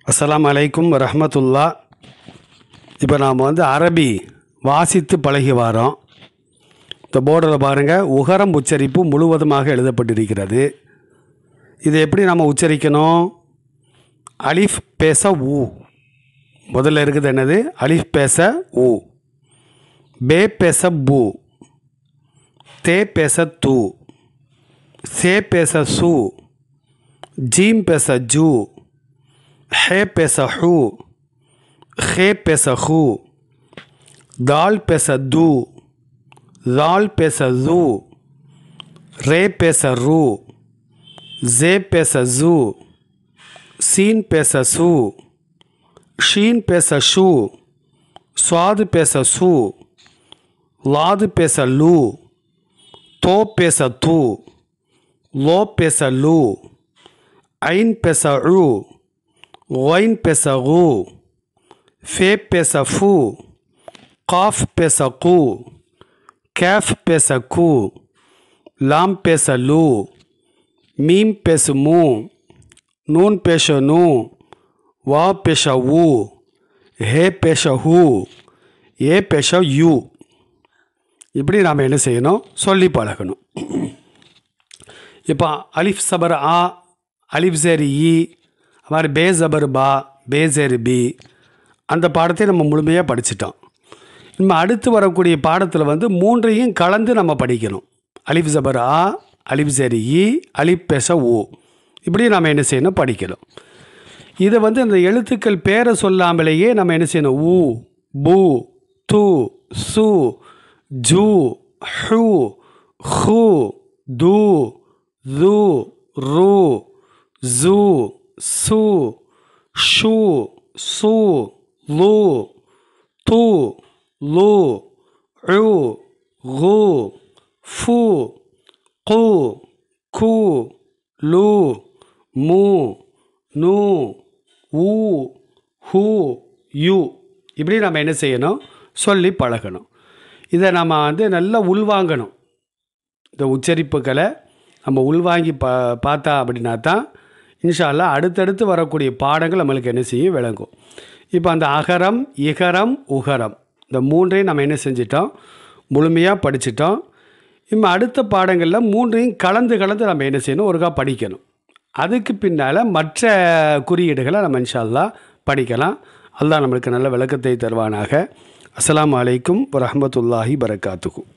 அஸ்ஸலாமு அலைக்கும் ரஹ்மத்துல்லா இப்போ நாம் வந்து அரபி வாசித்து பழகி வாரோம் இந்த போர்டில் பாருங்கள் உகரம் உச்சரிப்பு முழுவதுமாக எழுதப்பட்டிருக்கிறது இதை எப்படி நம்ம உச்சரிக்கணும் அலிஃப் பேச ஊ முதல்ல இருக்குது என்னது அலிஃப் பேச ஊ பே பேச பூ தே பேச தூ சே பேச சு ஜீம் பேச ஜூ ஹே பேச ஹூ ஹே பேச ஹூ தால் பேச தூ தால் பேச ஜூ ரே பேச ரூ ஜே பேச ஜூ சீன் பேச சு ஷீன் பேச ஷூ சுவாது பேச சு லாது பேச லூ தோ பேச தூ லோ பேச லூ ஐன் பேச உ ஒயின் பேச ஊ ஃபே பேச ஃபூ காஃப் பேச கூ கேஃப் பேச கூ லாம் பேச லூ மீம் பேசு மூ நூன் பேச நூ வா பேச ஊ ஹே பேச ஹூ ஏ பேச யூ இப்படி நாம் என்ன செய்யணும் சொல்லி பழகணும் இப்போ அலிஃப் சபர் ஆ அலிஃப் சேர் இ அது மாதிரி பே ஜபர் பா பே சேர் பி அந்த பாடத்தை நம்ம முழுமையாக படிச்சிட்டோம் நம்ம அடுத்து வரக்கூடிய பாடத்தில் வந்து மூன்றையும் கலந்து நம்ம படிக்கணும் அலிஃப் ஜபர் ஆ அலிஃப் சேர் இ அலிஃப் பேச ஓ இப்படி நம்ம என்ன செய்யணும் படிக்கணும் இதை வந்து அந்த எழுத்துக்கள் பேரை சொல்லாமலேயே நம்ம என்ன செய்யணும் ஊ பூ து சு ஜூ ஹூ ஹூ து து ரு ஜூ சு ஷூ சு லு து லு உ கு ஃபு கு கு லு மு நு ஊ ஹூ யூ இப்படி நம்ம என்ன செய்யணும் சொல்லி பழகணும் இதை நம்ம வந்து நல்லா உள்வாங்கணும் இந்த உச்சரிப்புகளை நம்ம உள்வாங்கி பா பார்த்தா அப்படின்னா தான் இன்ஷால்லா அடுத்தடுத்து வரக்கூடிய பாடங்கள் நம்மளுக்கு என்ன செய்யும் விளங்கும் இப்போ அந்த அகரம் இகரம் உகரம் இந்த மூன்றையும் நம்ம என்ன செஞ்சிட்டோம் முழுமையாக படிச்சிட்டோம் இப்போ அடுத்த பாடங்களில் மூன்றையும் கலந்து கலந்து நம்ம என்ன செய்யணும் ஒருக்கா படிக்கணும் அதுக்கு பின்னால் மற்ற குறியீடுகளை நம்ம இன்ஷால்லா படிக்கலாம் அல்லாஹ் நம்மளுக்கு நல்ல விளக்கத்தை தருவானாக அஸ்ஸலாமு அலைக்கும் வரஹ்மத்துல்லாஹி பரக்காத்துக்கு